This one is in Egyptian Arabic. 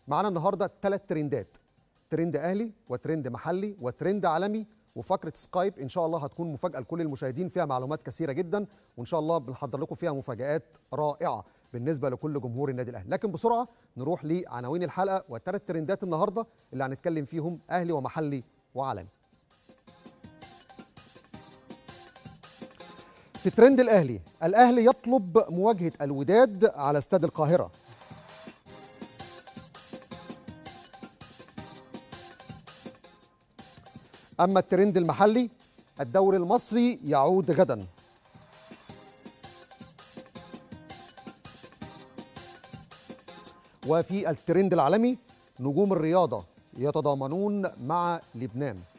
معانا النهارده ثلاث ترندات ترند اهلي وترند محلي وترند عالمي وفقره سكايب ان شاء الله هتكون مفاجاه لكل المشاهدين فيها معلومات كثيره جدا وان شاء الله بنحضر لكم فيها مفاجات رائعه بالنسبه لكل جمهور النادي الاهلي لكن بسرعه نروح لعناوين الحلقه والثلاث ترندات النهارده اللي هنتكلم فيهم اهلي ومحلي وعالمي في ترند الاهلي الاهلي يطلب مواجهه الوداد على استاد القاهره اما الترند المحلي الدوري المصري يعود غدا وفي الترند العالمي نجوم الرياضه يتضامنون مع لبنان